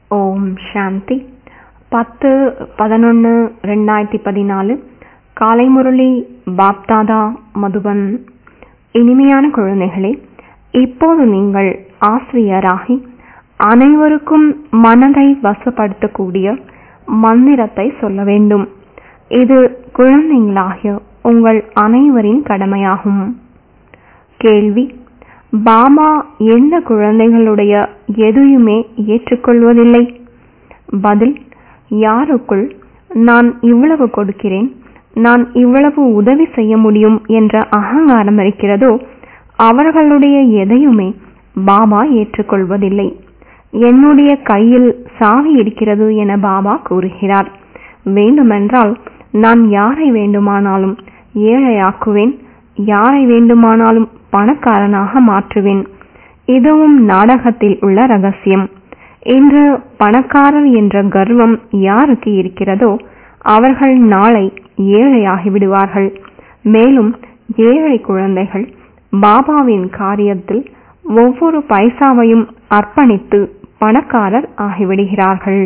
ஓம் சாந்தி பத்து பதினொன்று ரெண்டாயிரத்தி பதினாலு காலை முரளி பாப்தாதா மதுபன் இனிமையான குழந்தைகளே இப்போது நீங்கள் ஆசிரியராகி அனைவருக்கும் மனதை வசப்படுத்தக்கூடிய மந்திரத்தை சொல்ல வேண்டும் இது குழந்தைங்களாகிய உங்கள் அனைவரின் கடமையாகும் கேள்வி பாபா எந்த குழந்தைகளுடைய எதையுமே ஏற்றுக்கொள்வதில்லை பதில் யாருக்குள் நான் இவ்வளவு கொடுக்கிறேன் நான் இவ்வளவு உதவி செய்ய முடியும் என்ற அகங்காரம் இருக்கிறதோ அவர்களுடைய எதையுமே பாபா ஏற்றுக்கொள்வதில்லை என்னுடைய கையில் சாவி இருக்கிறது என பாபா கூறுகிறார் வேண்டுமென்றால் நான் யாரை வேண்டுமானாலும் ஏழையாக்குவேன் யாரை வேண்டுமானாலும் பணக்காரனாக மாற்றுவேன் இதுவும் நாடகத்தில் உள்ள ரகசியம் இன்று பணக்காரர் என்ற கர்வம் யாருக்கு இருக்கிறதோ அவர்கள் நாளை ஏழையாகி விடுவார்கள் மேலும் ஏழை குழந்தைகள் பாபாவின் காரியத்தில் ஒவ்வொரு பைசாவையும் அர்ப்பணித்து பணக்காரர் ஆகிவிடுகிறார்கள்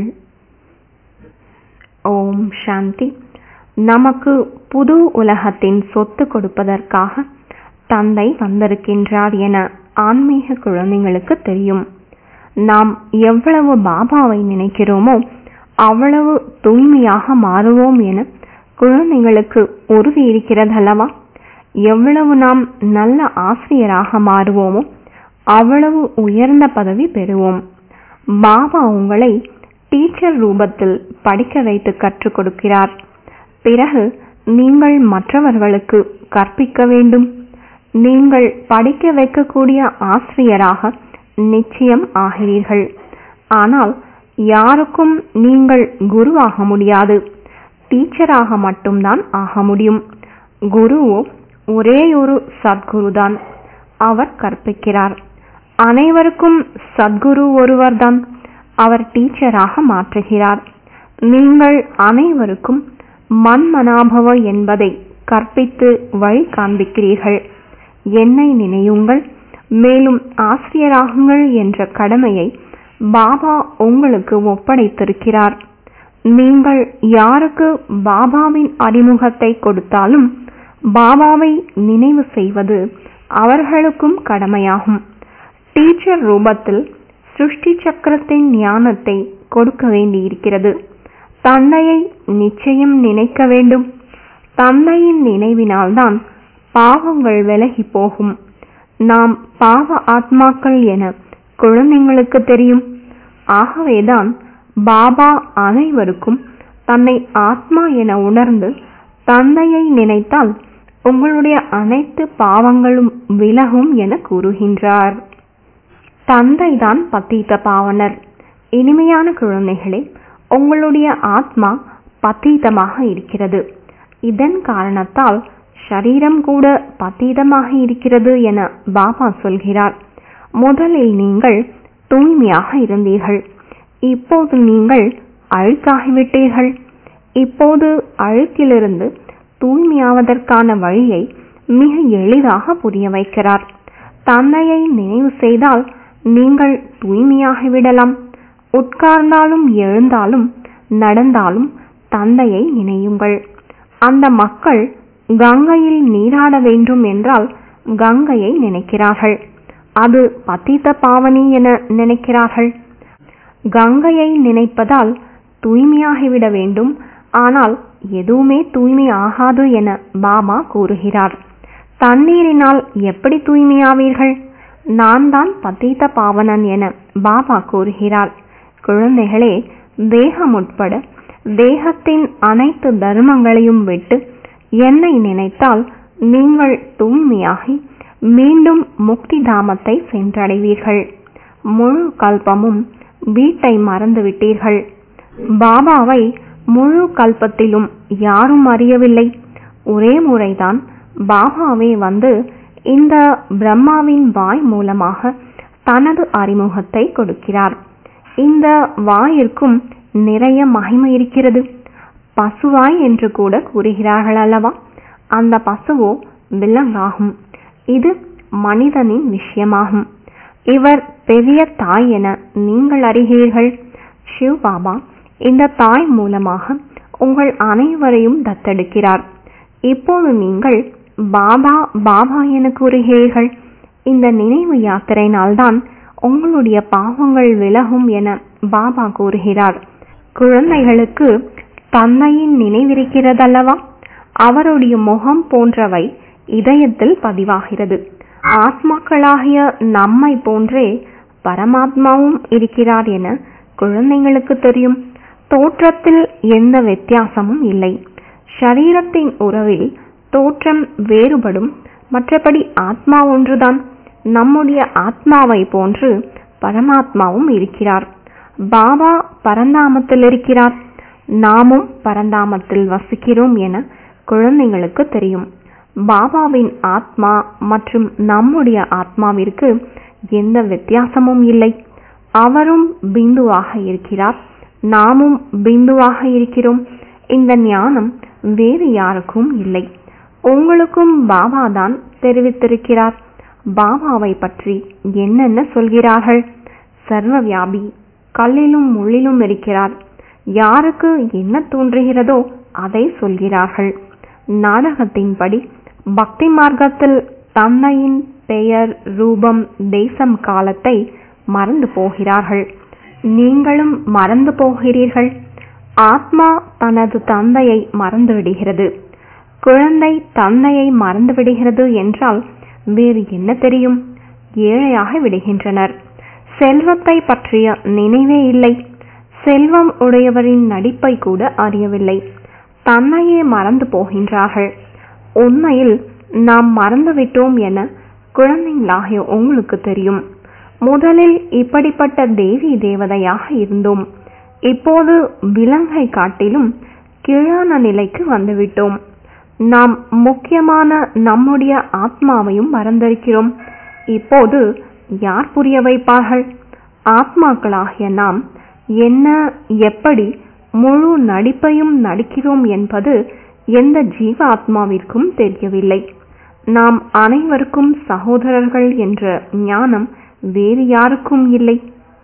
ஓம் சாந்தி நமக்கு புது உலகத்தின் சொத்து கொடுப்பதற்காக தந்தை வந்திருக்கின்றார் என ஆன்மீக குழந்தைங்களுக்கு தெரியும் நாம் எவ்வளவு பாபாவை நினைக்கிறோமோ அவ்வளவு தூய்மையாக மாறுவோம் என குழந்தைங்களுக்கு உறுதி இருக்கிறதல்லவா எவ்வளவு நாம் நல்ல ஆசிரியராக மாறுவோமோ அவ்வளவு உயர்ந்த பதவி பெறுவோம் பாபா உங்களை டீச்சர் ரூபத்தில் படிக்க வைத்து கற்றுக் கொடுக்கிறார் பிறகு நீங்கள் மற்றவர்களுக்கு கற்பிக்க வேண்டும் நீங்கள் படிக்க வைக்கக்கூடிய ஆசிரியராக நிச்சயம் ஆகிறீர்கள் ஆனால் யாருக்கும் நீங்கள் குருவாக முடியாது டீச்சராக மட்டும்தான் ஆக முடியும் குருவோ ஒரே ஒரு சத்குருதான் அவர் கற்பிக்கிறார் அனைவருக்கும் சத்குரு ஒருவர்தான் அவர் டீச்சராக மாற்றுகிறார் நீங்கள் அனைவருக்கும் மன்மனாபவ என்பதை கற்பித்து வழி காண்பிக்கிறீர்கள் என்னை நினையுங்கள் மேலும் ஆசிரியராகுங்கள் என்ற கடமையை பாபா உங்களுக்கு ஒப்படைத்திருக்கிறார் நீங்கள் யாருக்கு பாபாவின் அறிமுகத்தை கொடுத்தாலும் பாபாவை நினைவு செய்வது அவர்களுக்கும் கடமையாகும் டீச்சர் ரூபத்தில் சிருஷ்டி சக்கரத்தின் ஞானத்தை கொடுக்க வேண்டியிருக்கிறது தந்தையை நிச்சயம் நினைக்க வேண்டும் தந்தையின் நினைவினால்தான் பாவங்கள் விலகி போகும் நாம் பாவ ஆத்மாக்கள் என குழந்தைங்களுக்கு தெரியும் ஆகவேதான் பாபா அனைவருக்கும் தன்னை ஆத்மா என உணர்ந்து தந்தையை நினைத்தால் உங்களுடைய அனைத்து பாவங்களும் விலகும் என கூறுகின்றார் தந்தைதான் பத்தீத்த பாவனர் இனிமையான குழந்தைகளே உங்களுடைய ஆத்மா பத்தீதமாக இருக்கிறது இதன் காரணத்தால் ஷரீரம் கூட பத்தீதமாக இருக்கிறது என பாபா சொல்கிறார் முதலில் நீங்கள் தூய்மையாக இருந்தீர்கள் இப்போது நீங்கள் அழுக்காகிவிட்டீர்கள் இப்போது அழுக்கிலிருந்து தூய்மையாவதற்கான வழியை மிக எளிதாக புரிய வைக்கிறார் தந்தையை நினைவு செய்தால் நீங்கள் தூய்மையாகிவிடலாம் உட்கார்ந்தாலும் எழுந்தாலும் நடந்தாலும் தந்தையை நினையுங்கள் அந்த மக்கள் கங்கையில் நீராட வேண்டும் என்றால் கங்கையை நினைக்கிறார்கள் அது பத்தித்த பாவனி என நினைக்கிறார்கள் கங்கையை நினைப்பதால் தூய்மையாகிவிட வேண்டும் ஆனால் எதுவுமே தூய்மை ஆகாது என பாபா கூறுகிறார் தண்ணீரினால் எப்படி தூய்மையாவீர்கள் நான் தான் பத்தீத்த பாவனன் என பாபா கூறுகிறார் குழந்தைகளே தேகம் உட்பட தேகத்தின் அனைத்து தர்மங்களையும் விட்டு என்னை நினைத்தால் நீங்கள் தூய்மையாகி மீண்டும் முக்தி தாமத்தை சென்றடைவீர்கள் முழு கல்பமும் வீட்டை மறந்துவிட்டீர்கள் பாபாவை முழு கல்பத்திலும் யாரும் அறியவில்லை ஒரே முறைதான் பாபாவே வந்து இந்த பிரம்மாவின் வாய் மூலமாக தனது அறிமுகத்தை கொடுக்கிறார் இந்த வாயிற்கும் நிறைய மகிமை இருக்கிறது பசுவாய் என்று கூட கூறுகிறார்கள் அல்லவா அந்த பசுவோ விலங்காகும் இது மனிதனின் விஷயமாகும் இவர் பெரிய தாய் என நீங்கள் அறிகிறீர்கள் சிவ் பாபா இந்த தாய் மூலமாக உங்கள் அனைவரையும் தத்தெடுக்கிறார் இப்போது நீங்கள் பாபா பாபா என கூறுகிறீர்கள் இந்த நினைவு யாத்திரையினால்தான் உங்களுடைய பாவங்கள் விலகும் என பாபா கூறுகிறார் குழந்தைகளுக்கு தந்தையின் நினைவிருக்கிறதல்லவா அவருடைய முகம் போன்றவை இதயத்தில் பதிவாகிறது ஆத்மாக்களாகிய நம்மை போன்றே பரமாத்மாவும் இருக்கிறார் என குழந்தைங்களுக்கு தெரியும் தோற்றத்தில் எந்த வித்தியாசமும் இல்லை ஷரீரத்தின் உறவில் தோற்றம் வேறுபடும் மற்றபடி ஆத்மா ஒன்றுதான் நம்முடைய ஆத்மாவை போன்று பரமாத்மாவும் இருக்கிறார் பாபா பரந்தாமத்தில் இருக்கிறார் நாமும் பரந்தாமத்தில் வசிக்கிறோம் என குழந்தைங்களுக்கு தெரியும் பாபாவின் ஆத்மா மற்றும் நம்முடைய ஆத்மாவிற்கு எந்த வித்தியாசமும் இல்லை அவரும் பிந்துவாக இருக்கிறார் நாமும் பிந்துவாக இருக்கிறோம் இந்த ஞானம் வேறு யாருக்கும் இல்லை உங்களுக்கும் பாபா தான் தெரிவித்திருக்கிறார் பாபாவை பற்றி என்னென்ன சொல்கிறார்கள் சர்வ வியாபி கல்லிலும் முள்ளிலும் இருக்கிறார் யாருக்கு என்ன தோன்றுகிறதோ அதை சொல்கிறார்கள் நாடகத்தின்படி பக்தி மார்க்கத்தில் தன்னையின் பெயர் ரூபம் தேசம் காலத்தை மறந்து போகிறார்கள் நீங்களும் மறந்து போகிறீர்கள் ஆத்மா தனது தந்தையை மறந்துவிடுகிறது குழந்தை தந்தையை மறந்து விடுகிறது என்றால் வேறு என்ன தெரியும் ஏழையாக விடுகின்றனர் செல்வத்தை பற்றிய நினைவே இல்லை செல்வம் உடையவரின் நடிப்பை கூட அறியவில்லை தன்னையே மறந்து போகின்றார்கள் உண்மையில் நாம் மறந்துவிட்டோம் என குழந்தைங்களாகிய உங்களுக்கு தெரியும் முதலில் இப்படிப்பட்ட தேவி தேவதையாக இருந்தோம் இப்போது விலங்கை காட்டிலும் கீழான நிலைக்கு வந்துவிட்டோம் நாம் முக்கியமான நம்முடைய ஆத்மாவையும் மறந்திருக்கிறோம் இப்போது யார் புரிய வைப்பார்கள் ஆத்மாக்களாகிய நாம் என்ன எப்படி முழு நடிப்பையும் நடிக்கிறோம் என்பது எந்த ஜீவ ஆத்மாவிற்கும் தெரியவில்லை நாம் அனைவருக்கும் சகோதரர்கள் என்ற ஞானம் வேறு யாருக்கும் இல்லை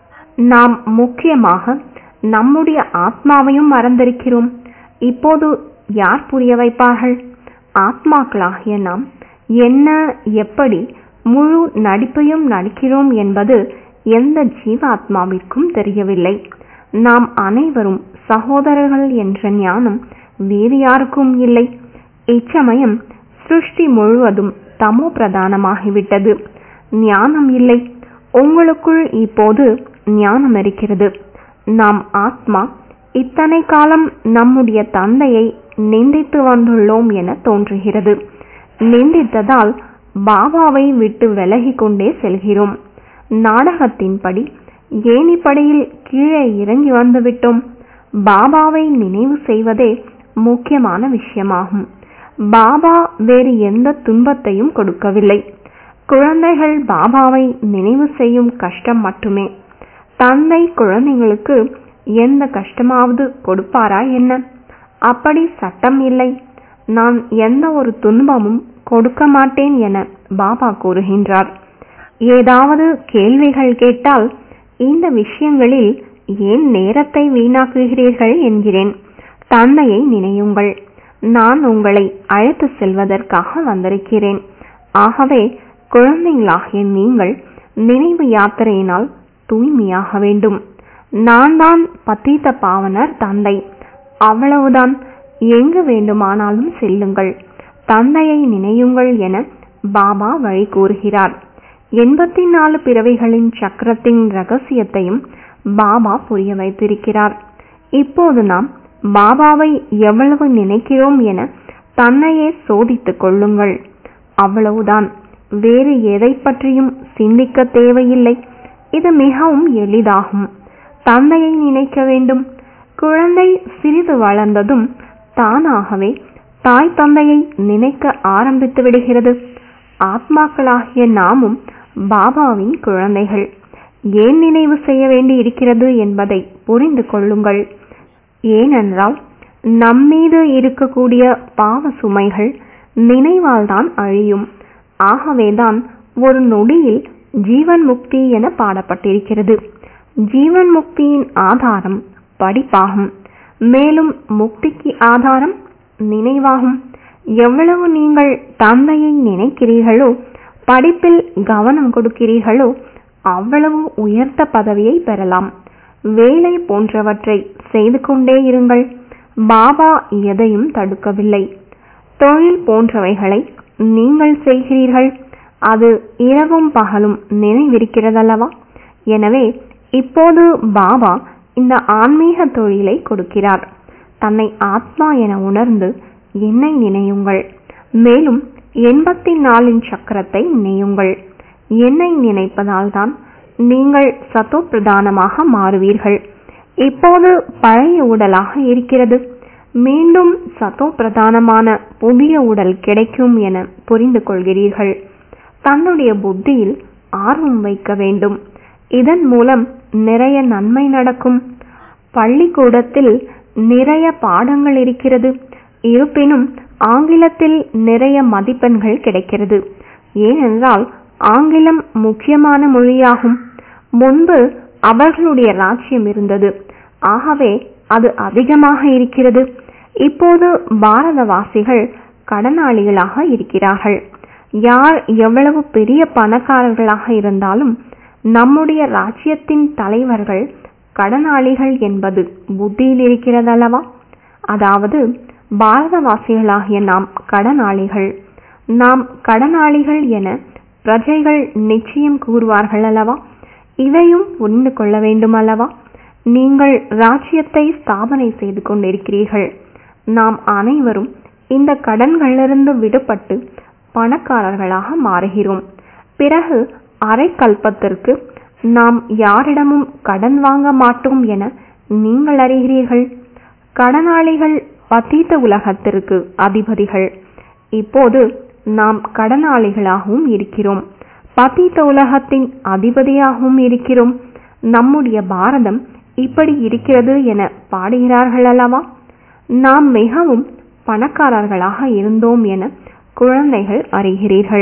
நாம் முக்கியமாக நம்முடைய ஆத்மாவையும் மறந்திருக்கிறோம் இப்போது யார் புரிய வைப்பார்கள் ஆத்மாக்களாகிய நாம் என்ன எப்படி முழு நடிப்பையும் நடிக்கிறோம் என்பது எந்த ஜீவாத்மாவிற்கும் தெரியவில்லை நாம் அனைவரும் சகோதரர்கள் என்ற ஞானம் வேறு யாருக்கும் இல்லை இச்சமயம் சிருஷ்டி முழுவதும் தமோ பிரதானமாகிவிட்டது ஞானம் இல்லை உங்களுக்குள் இப்போது ஞானம் இருக்கிறது நாம் ஆத்மா இத்தனை காலம் நம்முடைய தந்தையை நிந்தித்து வந்துள்ளோம் என தோன்றுகிறது நிந்தித்ததால் பாபாவை விட்டு விலகிக் கொண்டே செல்கிறோம் நாடகத்தின்படி ஏணிப்படியில் கீழே இறங்கி வந்துவிட்டோம் பாபாவை நினைவு செய்வதே முக்கியமான விஷயமாகும் பாபா வேறு எந்த துன்பத்தையும் கொடுக்கவில்லை குழந்தைகள் பாபாவை நினைவு செய்யும் கஷ்டம் மட்டுமே தந்தை குழந்தைங்களுக்கு எந்த கஷ்டமாவது கொடுப்பாரா என்ன அப்படி சட்டம் இல்லை நான் எந்த ஒரு துன்பமும் கொடுக்க மாட்டேன் என பாபா கூறுகின்றார் ஏதாவது கேள்விகள் கேட்டால் இந்த விஷயங்களில் ஏன் நேரத்தை வீணாக்குகிறீர்கள் என்கிறேன் தந்தையை நினையுங்கள் நான் உங்களை அழைத்து செல்வதற்காக வந்திருக்கிறேன் ஆகவே குழந்தைகளாகிய நீங்கள் நினைவு யாத்திரையினால் தூய்மையாக வேண்டும் நான் தான் பத்தீத்த பாவனர் தந்தை அவ்வளவுதான் எங்கு வேண்டுமானாலும் செல்லுங்கள் தந்தையை நினையுங்கள் என பாபா வழி கூறுகிறார் எண்பத்தி நாலு பிறவைகளின் சக்கரத்தின் ரகசியத்தையும் பாபா புரிய வைத்திருக்கிறார் இப்போது நாம் பாபாவை எவ்வளவு நினைக்கிறோம் என தன்னையே சோதித்துக் கொள்ளுங்கள் அவ்வளவுதான் வேறு எதை பற்றியும் சிந்திக்க தேவையில்லை இது மிகவும் எளிதாகும் தந்தையை நினைக்க வேண்டும் குழந்தை சிறிது வளர்ந்ததும் தானாகவே தாய் தந்தையை நினைக்க ஆரம்பித்து விடுகிறது ஆத்மாக்களாகிய நாமும் பாபாவின் குழந்தைகள் ஏன் நினைவு செய்ய வேண்டி இருக்கிறது என்பதை புரிந்து கொள்ளுங்கள் ஏனென்றால் நம்மீது இருக்கக்கூடிய பாவ சுமைகள் நினைவால் தான் அழியும் ஆகவேதான் ஒரு நொடியில் ஜீவன் முக்தி என பாடப்பட்டிருக்கிறது ஜீவன் முக்தியின் ஆதாரம் படிப்பாகும் மேலும் முக்திக்கு ஆதாரம் நினைவாகும் எவ்வளவு நீங்கள் தந்தையை நினைக்கிறீர்களோ படிப்பில் கவனம் கொடுக்கிறீர்களோ அவ்வளவு உயர்ந்த பதவியை பெறலாம் வேலை போன்றவற்றை செய்து கொண்டே இருங்கள் பாபா எதையும் தடுக்கவில்லை தொழில் போன்றவைகளை நீங்கள் செய்கிறீர்கள் அது இரவும் பகலும் நினைவிருக்கிறதல்லவா எனவே இப்போது பாபா இந்த ஆன்மீக தொழிலை கொடுக்கிறார் தன்னை ஆத்மா என உணர்ந்து என்னை நினையுங்கள் மேலும் எண்பத்தி நாலின் சக்கரத்தை நினையுங்கள் என்னை நினைப்பதால் தான் நீங்கள் சத்தோ பிரதானமாக மாறுவீர்கள் இப்போது பழைய உடலாக இருக்கிறது மீண்டும் சத்தோ பிரதானமான புதிய உடல் கிடைக்கும் என புரிந்து கொள்கிறீர்கள் தன்னுடைய புத்தியில் ஆர்வம் வைக்க வேண்டும் இதன் மூலம் நிறைய நன்மை நடக்கும் பள்ளிக்கூடத்தில் நிறைய பாடங்கள் இருக்கிறது இருப்பினும் ஆங்கிலத்தில் நிறைய மதிப்பெண்கள் கிடைக்கிறது ஏனென்றால் ஆங்கிலம் முக்கியமான மொழியாகும் முன்பு அவர்களுடைய ராஜ்யம் இருந்தது ஆகவே அது அதிகமாக இருக்கிறது இப்போது பாரதவாசிகள் கடனாளிகளாக இருக்கிறார்கள் யார் எவ்வளவு பெரிய பணக்காரர்களாக இருந்தாலும் நம்முடைய ராஜ்யத்தின் தலைவர்கள் கடனாளிகள் என்பது புத்தியில் இருக்கிறதல்லவா அதாவது பாரதவாசிகளாகிய நாம் கடனாளிகள் நாம் கடனாளிகள் என பிரஜைகள் நிச்சயம் கூறுவார்கள் அல்லவா இதையும் புரிந்து கொள்ள வேண்டும் அல்லவா நீங்கள் ராஜ்யத்தை ஸ்தாபனை செய்து கொண்டிருக்கிறீர்கள் நாம் அனைவரும் இந்த கடன்களிலிருந்து விடுபட்டு பணக்காரர்களாக மாறுகிறோம் பிறகு அரை கல்பத்திற்கு நாம் யாரிடமும் கடன் வாங்க மாட்டோம் என நீங்கள் அறிகிறீர்கள் கடனாளிகள் பத்தீத்த உலகத்திற்கு அதிபதிகள் இப்போது நாம் கடனாளிகளாகவும் இருக்கிறோம் பத்தீத்த உலகத்தின் அதிபதியாகவும் இருக்கிறோம் நம்முடைய பாரதம் இப்படி இருக்கிறது என பாடுகிறார்கள் அல்லவா நாம் மிகவும் பணக்காரர்களாக இருந்தோம் என குழந்தைகள் அறிகிறீர்கள்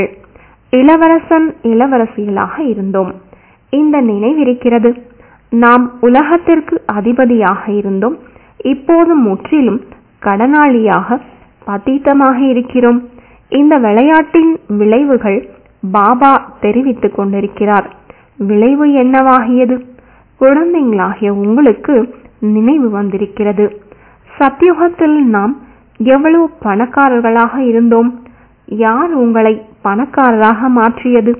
இளவரசன் இளவரசிகளாக இருந்தோம் இந்த நினைவிருக்கிறது நாம் உலகத்திற்கு அதிபதியாக இருந்தோம் இப்போது முற்றிலும் கடனாளியாக பதீத்தமாக இருக்கிறோம் இந்த விளையாட்டின் விளைவுகள் பாபா தெரிவித்துக் கொண்டிருக்கிறார் விளைவு என்னவாகியது குழந்தைங்களாகிய உங்களுக்கு நினைவு வந்திருக்கிறது சத்தியுகத்தில் நாம் எவ்வளவு பணக்காரர்களாக இருந்தோம் யார் உங்களை பணக்காரராக மாற்றியது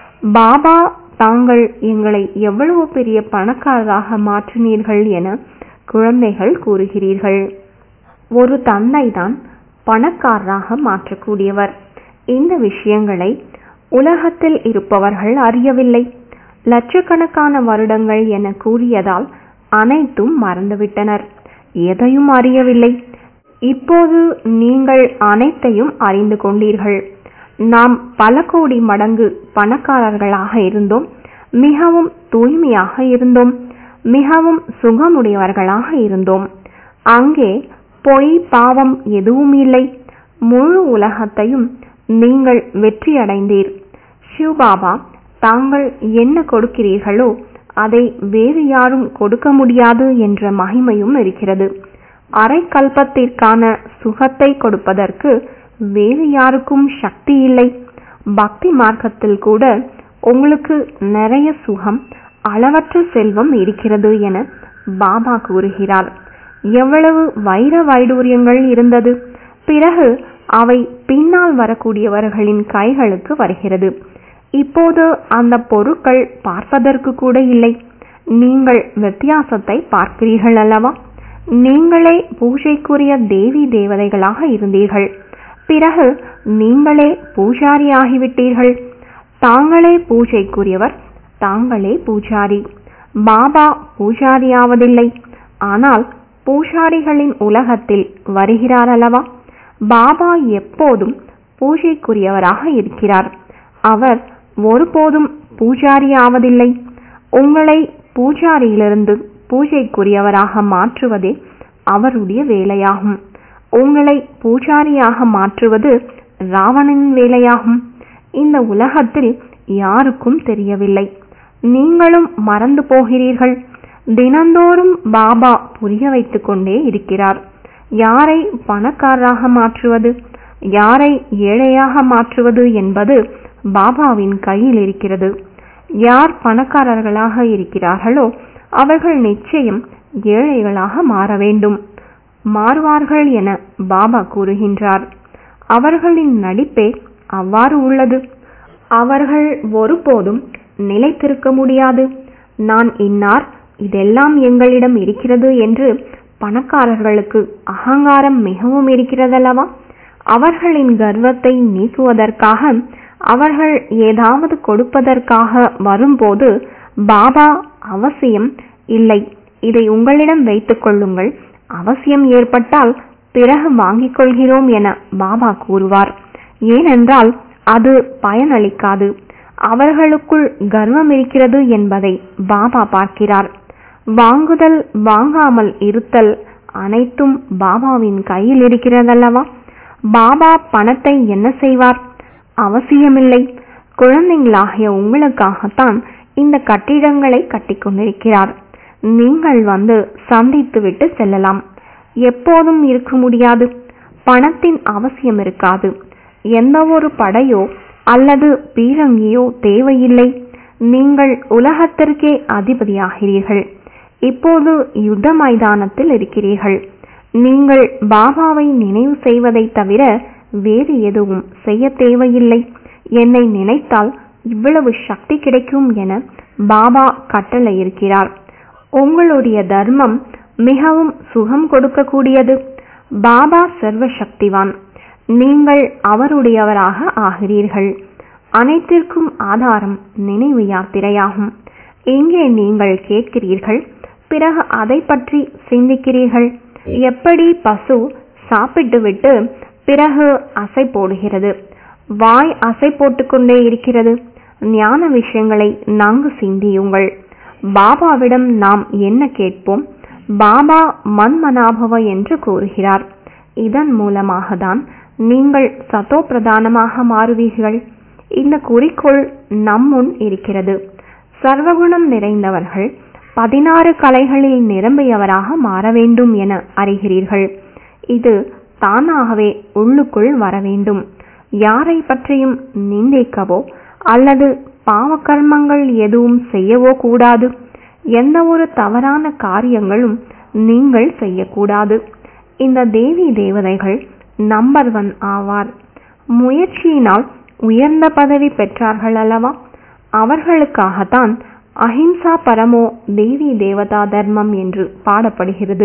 பாபா தாங்கள் எங்களை எவ்வளவு பெரிய பணக்காரராக மாற்றினீர்கள் என குழந்தைகள் கூறுகிறீர்கள் ஒரு தந்தைதான் பணக்காரராக மாற்றக்கூடியவர் இந்த விஷயங்களை உலகத்தில் இருப்பவர்கள் அறியவில்லை லட்சக்கணக்கான வருடங்கள் என கூறியதால் அனைத்தும் மறந்துவிட்டனர் எதையும் அறியவில்லை இப்போது நீங்கள் அனைத்தையும் அறிந்து கொண்டீர்கள் நாம் பல கோடி மடங்கு பணக்காரர்களாக இருந்தோம் மிகவும் தூய்மையாக இருந்தோம் மிகவும் சுகமுடையவர்களாக இருந்தோம் அங்கே பொய் பாவம் எதுவும் இல்லை முழு உலகத்தையும் நீங்கள் வெற்றியடைந்தீர் சிவபாபா தாங்கள் என்ன கொடுக்கிறீர்களோ அதை வேறு யாரும் கொடுக்க முடியாது என்ற மகிமையும் இருக்கிறது அரை கல்பத்திற்கான சுகத்தை கொடுப்பதற்கு வேறு யாருக்கும் சக்தி இல்லை பக்தி மார்க்கத்தில் கூட உங்களுக்கு நிறைய சுகம் அளவற்ற செல்வம் இருக்கிறது என பாபா கூறுகிறார் எவ்வளவு வைர வைடூரியங்கள் இருந்தது பிறகு அவை பின்னால் வரக்கூடியவர்களின் கைகளுக்கு வருகிறது இப்போது அந்த பொருட்கள் பார்ப்பதற்கு கூட இல்லை நீங்கள் வித்தியாசத்தை பார்க்கிறீர்கள் அல்லவா நீங்களே பூஜைக்குரிய தேவி தேவதைகளாக இருந்தீர்கள் பிறகு நீங்களே பூஜாரி ஆகிவிட்டீர்கள் தாங்களே பூஜைக்குரியவர் தாங்களே பூஜாரி பாபா பூஜாரியாவதில்லை ஆனால் பூஜாரிகளின் உலகத்தில் வருகிறார் அல்லவா பாபா எப்போதும் பூஜைக்குரியவராக இருக்கிறார் அவர் ஒருபோதும் பூஜாரி ஆவதில்லை உங்களை பூஜாரியிலிருந்து பூஜைக்குரியவராக மாற்றுவதே அவருடைய வேலையாகும் உங்களை பூஜாரியாக மாற்றுவது ராவணனின் வேலையாகும் இந்த உலகத்தில் யாருக்கும் தெரியவில்லை நீங்களும் மறந்து போகிறீர்கள் தினந்தோறும் பாபா புரிய வைத்துக் கொண்டே இருக்கிறார் யாரை பணக்காரராக மாற்றுவது யாரை ஏழையாக மாற்றுவது என்பது பாபாவின் கையில் இருக்கிறது யார் பணக்காரர்களாக இருக்கிறார்களோ அவர்கள் நிச்சயம் ஏழைகளாக மாற வேண்டும் மாறுவார்கள் என பாபா கூறுகின்றார் அவர்களின் நடிப்பே அவ்வாறு உள்ளது அவர்கள் ஒருபோதும் நிலைத்திருக்க முடியாது நான் இன்னார் இதெல்லாம் எங்களிடம் இருக்கிறது என்று பணக்காரர்களுக்கு அகங்காரம் மிகவும் இருக்கிறதல்லவா அவர்களின் கர்வத்தை நீக்குவதற்காக அவர்கள் ஏதாவது கொடுப்பதற்காக வரும்போது பாபா அவசியம் இல்லை இதை உங்களிடம் வைத்துக் கொள்ளுங்கள் அவசியம் ஏற்பட்டால் பிறகு வாங்கிக் கொள்கிறோம் என பாபா கூறுவார் ஏனென்றால் அது பயனளிக்காது அவர்களுக்குள் கர்வம் இருக்கிறது என்பதை பாபா பார்க்கிறார் வாங்குதல் வாங்காமல் இருத்தல் அனைத்தும் பாபாவின் கையில் இருக்கிறதல்லவா பாபா பணத்தை என்ன செய்வார் அவசியமில்லை குழந்தைங்களாகிய உங்களுக்காகத்தான் இந்த கட்டிடங்களை கட்டிக் கொண்டிருக்கிறார் நீங்கள் வந்து சந்தித்துவிட்டு செல்லலாம் எப்போதும் இருக்க முடியாது பணத்தின் அவசியம் இருக்காது எந்த ஒரு படையோ அல்லது பீரங்கியோ தேவையில்லை நீங்கள் உலகத்திற்கே அதிபதியாகிறீர்கள் இப்போது யுத்த மைதானத்தில் இருக்கிறீர்கள் நீங்கள் பாபாவை நினைவு செய்வதை தவிர வேறு எதுவும் செய்ய தேவையில்லை என்னை நினைத்தால் இவ்வளவு சக்தி கிடைக்கும் என பாபா கட்டளை இருக்கிறார் உங்களுடைய தர்மம் மிகவும் சுகம் கொடுக்கக்கூடியது பாபா சர்வ சக்திவான் நீங்கள் அவருடையவராக ஆகிறீர்கள் அனைத்திற்கும் ஆதாரம் நினைவு யாத்திரையாகும் இங்கே நீங்கள் கேட்கிறீர்கள் பிறகு அதை பற்றி சிந்திக்கிறீர்கள் எப்படி பசு சாப்பிட்டுவிட்டு பிறகு அசை போடுகிறது வாய் அசை போட்டுக்கொண்டே இருக்கிறது ஞான விஷயங்களை நன்கு சிந்தியுங்கள் பாபாவிடம் நாம் என்ன கேட்போம் பாபா மன்மனாபவ என்று கூறுகிறார் இதன் மூலமாக தான் நீங்கள் சதோ பிரதானமாக மாறுவீர்கள் இந்த குறிக்கோள் நம்முன் இருக்கிறது சர்வகுணம் நிறைந்தவர்கள் பதினாறு கலைகளில் நிரம்பியவராக மாற வேண்டும் என அறிகிறீர்கள் இது தானாகவே உள்ளுக்குள் வர வேண்டும் யாரை பற்றியும் நிந்திக்கவோ அல்லது பாவகர்மங்கள் எதுவும் செய்யவோ கூடாது எந்த ஒரு தவறான காரியங்களும் நீங்கள் செய்யக்கூடாது இந்த தேவி தேவதைகள் நம்பர் ஒன் ஆவார் முயற்சியினால் உயர்ந்த பதவி பெற்றார்கள் அல்லவா அவர்களுக்காகத்தான் அஹிம்சா பரமோ தேவி தேவதா தர்மம் என்று பாடப்படுகிறது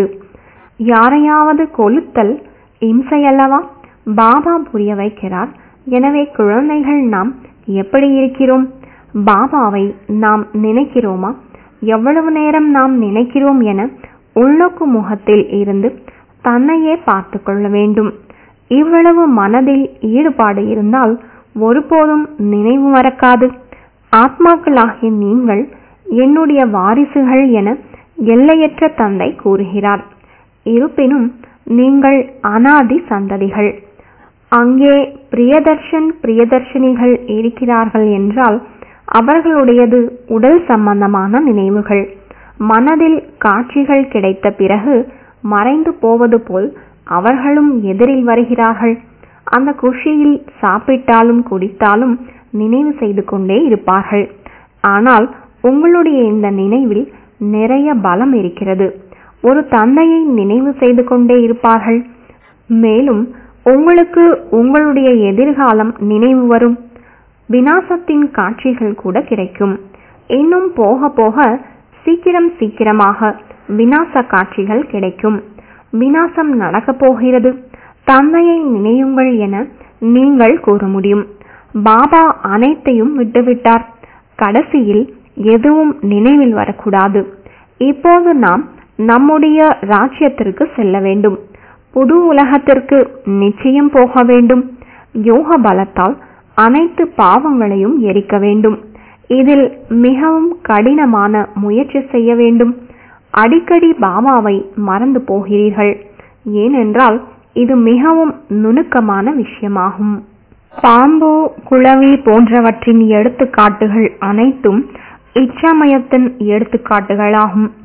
யாரையாவது கொளுத்தல் இம்சையல்லவா பாபா புரிய வைக்கிறார் எனவே குழந்தைகள் நாம் எப்படி இருக்கிறோம் பாபாவை நாம் நினைக்கிறோமா எவ்வளவு நேரம் நாம் நினைக்கிறோம் என உள்நோக்கு முகத்தில் இருந்து தன்னையே பார்த்து கொள்ள வேண்டும் இவ்வளவு மனதில் ஈடுபாடு இருந்தால் ஒருபோதும் நினைவு மறக்காது ஆத்மாக்களாகிய நீங்கள் என்னுடைய வாரிசுகள் என எல்லையற்ற தந்தை கூறுகிறார் இருப்பினும் நீங்கள் அனாதி சந்ததிகள் அங்கே பிரியதர்ஷன் பிரியதர்ஷினிகள் இருக்கிறார்கள் என்றால் அவர்களுடையது உடல் சம்பந்தமான நினைவுகள் மனதில் காட்சிகள் கிடைத்த பிறகு மறைந்து போவது போல் அவர்களும் எதிரில் வருகிறார்கள் அந்த குஷியில் சாப்பிட்டாலும் குடித்தாலும் நினைவு செய்து கொண்டே இருப்பார்கள் ஆனால் உங்களுடைய இந்த நினைவில் நிறைய பலம் இருக்கிறது ஒரு தந்தையை நினைவு செய்து கொண்டே இருப்பார்கள் மேலும் உங்களுக்கு உங்களுடைய எதிர்காலம் நினைவு வரும் வினாசத்தின் காட்சிகள் கூட கிடைக்கும் இன்னும் போக போக சீக்கிரம் சீக்கிரமாக வினாச காட்சிகள் கிடைக்கும் வினாசம் நடக்கப் போகிறது தந்தையை நினையுங்கள் என நீங்கள் கூற முடியும் பாபா அனைத்தையும் விட்டுவிட்டார் கடைசியில் எதுவும் நினைவில் வரக்கூடாது இப்போது நாம் நம்முடைய ராஜ்யத்திற்கு செல்ல வேண்டும் புது உலகத்திற்கு நிச்சயம் போக வேண்டும் யோக பலத்தால் அனைத்து பாவங்களையும் எரிக்க வேண்டும் இதில் மிகவும் கடினமான முயற்சி செய்ய வேண்டும் அடிக்கடி பாபாவை மறந்து போகிறீர்கள் ஏனென்றால் இது மிகவும் நுணுக்கமான விஷயமாகும் பாம்பு குளவி போன்றவற்றின் எடுத்துக்காட்டுகள் அனைத்தும் இச்சாமயத்தின் எடுத்துக்காட்டுகளாகும்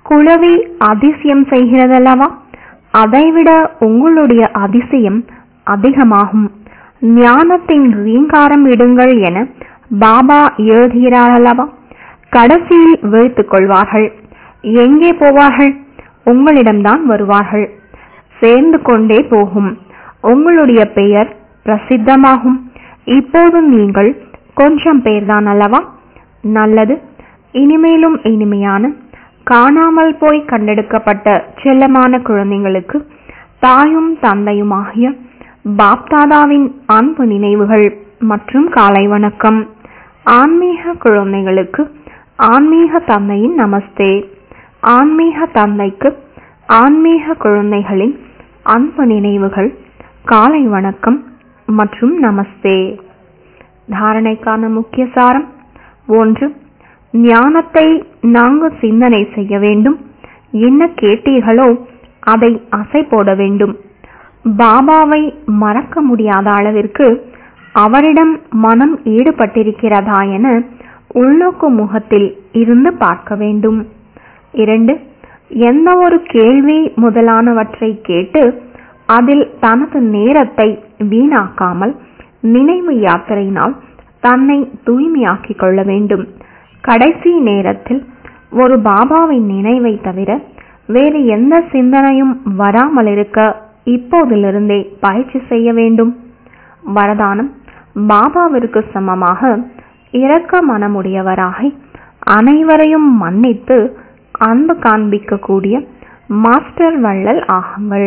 குளவி அதிசயம் செய்கிறதல்லவா அதைவிட உங்களுடைய அதிசயம் அதிகமாகும் ஞானத்தின் ரீங்காரம் இடுங்கள் என பாபா எழுதுகிறார் அல்லவா கடைசியில் விழித்துக் கொள்வார்கள் எங்கே போவார்கள் உங்களிடம்தான் வருவார்கள் சேர்ந்து கொண்டே போகும் உங்களுடைய பெயர் பிரசித்தமாகும் இப்போது நீங்கள் கொஞ்சம் பேர்தான் அல்லவா நல்லது இனிமேலும் இனிமையான காணாமல் போய் கண்டெடுக்கப்பட்ட செல்லமான குழந்தைங்களுக்கு தாயும் தந்தையுமாகிய பாப்தாதாவின் அன்பு நினைவுகள் மற்றும் காலை வணக்கம் ஆன்மீக குழந்தைகளுக்கு ஆன்மீக தந்தையின் நமஸ்தே ஆன்மீக தந்தைக்கு ஆன்மீக குழந்தைகளின் அன்பு நினைவுகள் காலை வணக்கம் மற்றும் நமஸ்தே தாரணைக்கான முக்கிய சாரம் ஒன்று ஞானத்தை நாங்கள் சிந்தனை செய்ய வேண்டும் என்ன கேட்டீர்களோ அதை அசை போட வேண்டும் பாபாவை மறக்க முடியாத அளவிற்கு அவரிடம் மனம் ஈடுபட்டிருக்கிறதா என உள்நோக்கு முகத்தில் இருந்து பார்க்க வேண்டும் இரண்டு எந்த ஒரு கேள்வி முதலானவற்றை கேட்டு அதில் தனது நேரத்தை வீணாக்காமல் நினைவு யாத்திரையினால் தன்னை தூய்மையாக்கிக் கொள்ள வேண்டும் கடைசி நேரத்தில் ஒரு பாபாவின் நினைவை தவிர வேறு எந்த சிந்தனையும் வராமல் இருக்க இப்போதிலிருந்தே பயிற்சி செய்ய வேண்டும் வரதானம் பாபாவிற்கு சமமாக இரக்க மனமுடையவராகி அனைவரையும் மன்னித்து அன்பு காண்பிக்கக்கூடிய மாஸ்டர் வள்ளல் ஆகுங்கள்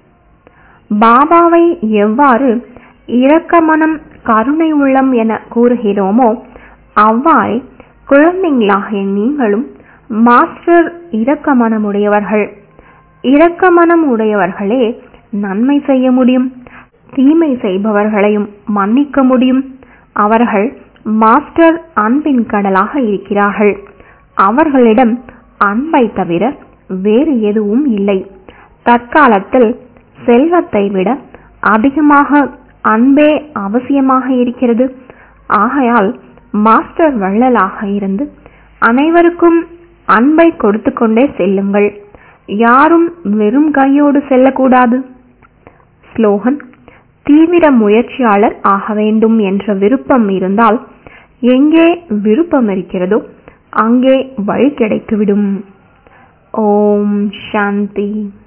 பாபாவை எவ்வாறு இரக்க மனம் கருணை உள்ளம் என கூறுகிறோமோ அவ்வாறே குழந்தைங்களாகிய நீங்களும் மாஸ்டர் இரக்க மனமுடையவர்கள் இரக்க மனம் உடையவர்களே நன்மை செய்ய முடியும் தீமை செய்பவர்களையும் மன்னிக்க முடியும் அவர்கள் மாஸ்டர் அன்பின் கடலாக இருக்கிறார்கள் அவர்களிடம் அன்பை தவிர வேறு எதுவும் இல்லை தற்காலத்தில் செல்வத்தை விட அதிகமாக அன்பே அவசியமாக இருக்கிறது ஆகையால் மாஸ்டர் வள்ளலாக இருந்து அனைவருக்கும் அன்பை கொடுத்து கொண்டே செல்லுங்கள் யாரும் வெறும் கையோடு செல்லக்கூடாது ஸ்லோகன் தீவிர முயற்சியாளர் ஆக வேண்டும் என்ற விருப்பம் இருந்தால் எங்கே விருப்பம் இருக்கிறதோ அங்கே வழி கிடைத்துவிடும் ஓம் சாந்தி